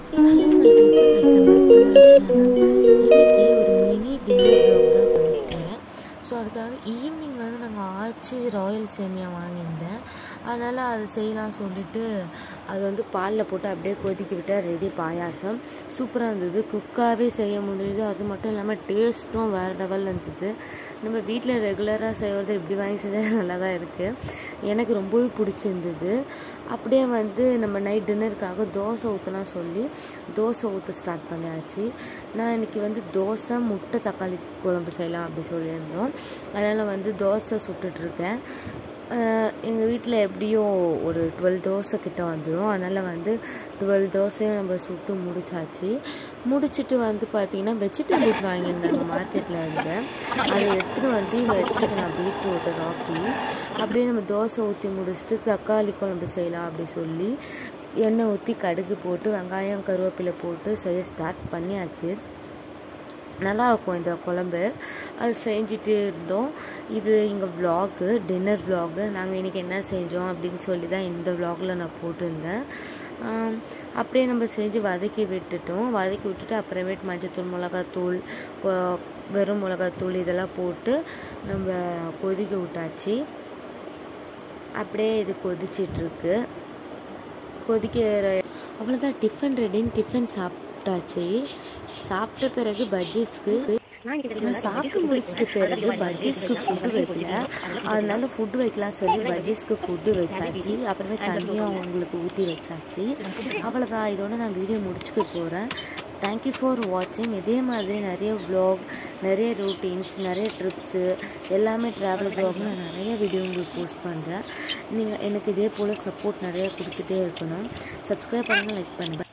hello my people welcome back to my channel இன்னைக்கு ஒரு mini dinner block தான் காமிக்கிறேன் ஸோ அதுக்காக ஈவினிங் வந்து நாங்கள் ஆச்சி ராயல் சேமியா வாங்கியிருந்தேன் அதனால் அதை செய்யலாம் சொல்லிட்டு அது வந்து பாலில் போட்டு அப்படியே கொதிக்க விட்டால் ரெடி பாயாசம் சூப்பராக இருந்தது குக்காகவே செய்ய முடியுது அது மட்டும் இல்லாமல் டேஸ்ட்டும் வேறு லெவலில் இருந்தது நம்ம வீட்டில் ரெகுலராக செய்கிறது இப்படி வாங்கி செஞ்சால் நல்லா தான் இருக்குது எனக்கு ரொம்பவே பிடிச்சிருந்தது அப்படியே வந்து நம்ம நைட் டின்னருக்காக தோசை ஊற்றலாம் சொல்லி தோசை ஊற்ற ஸ்டார்ட் பண்ணியாச்சு நான் இன்றைக்கி வந்து தோசை முட்டை தக்காளி குழம்பு செய்யலாம் அப்படி சொல்லியிருந்தோம் அதனால் வந்து தோசை சுட்டுட்ருக்கேன் எங்கள் வீட்டில் எப்படியும் ஒரு டுவெல் தோசை கிட்ட வந்துடும் அதனால் வந்து டுவெல் தோசையும் நம்ம சுட்டு முடிச்சாச்சு முடிச்சுட்டு வந்து பார்த்திங்கன்னா வெஜிடபிள்ஸ் வாங்கியிருந்தாங்க மார்க்கெட்டில் இருந்து அதை எடுத்துகிட்டு வந்து வச்சுக்கலாம் பீட்ரூட்டு ராக்கி அப்படியே நம்ம தோசை ஊற்றி முடிச்சுட்டு தக்காளி குழம்பு செய்யலாம் அப்படி சொல்லி எண்ணெய் ஊற்றி கடுகு போட்டு வெங்காயம் கருவேப்பிலை போட்டு செய்ய ஸ்டார்ட் பண்ணியாச்சு நல்லாயிருக்கும் இந்த குழம்பு அது செஞ்சுட்டு இருந்தோம் இது எங்கள் விலாகு டின்னர் விலாகு நாங்கள் இன்றைக்கி என்ன செஞ்சோம் அப்படின்னு சொல்லி தான் இந்த விலாகில் நான் போட்டிருந்தேன் அப்படியே நம்ம செஞ்சு வதக்கி விட்டுட்டோம் வதக்கி விட்டுட்டு அப்புறமேட்டு மஞ்சத்தூள் மிளகாத்தூள் வெறும் மிளகாத்தூள் இதெல்லாம் போட்டு நம்ம கொதிக்க விட்டாச்சு அப்படியே இது கொதிச்சிட்ருக்கு கொதிக்கிற அவ்வளோதான் டிஃபன் ரெடின்னு டிஃபன் சாப்பிட்டாச்சு சாப்பிட்ட பிறகு பஜ்ஜீஸ்க்கு நான் சாப்பிட்டு முடிச்சிட்டு பிறகு பஜ்ஜீஸ்க்கு ஃபுட்டு வைக்கல அதனால ஃபுட்டு வைக்கலாம் சொல்லி பஜ்ஜீஸ்க்கு ஃபுட்டு வச்சாச்சு அப்புறமே தண்ணியும் அவங்களுக்கு ஊற்றி வச்சாச்சு அவ்வளோதான் இதோட நான் வீடியோ முடிச்சுக்க போகிறேன் தேங்க்யூ ஃபார் வாட்சிங் இதே மாதிரி நிறைய வ்ளாக் நிறைய ரூட்டீன்ஸ் நிறைய ட்ரிப்ஸு எல்லாமே ட்ராவல் வ்ளாக் நான் நிறைய வீடியோ உங்களுக்கு போஸ்ட் பண்ணுறேன் நீங்கள் எனக்கு இதே போல் சப்போர்ட் நிறைய கொடுத்துட்டே இருக்கணும் சப்ஸ்கிரைப் பண்ணுங்கள் லைக் பண்ணுங்கள்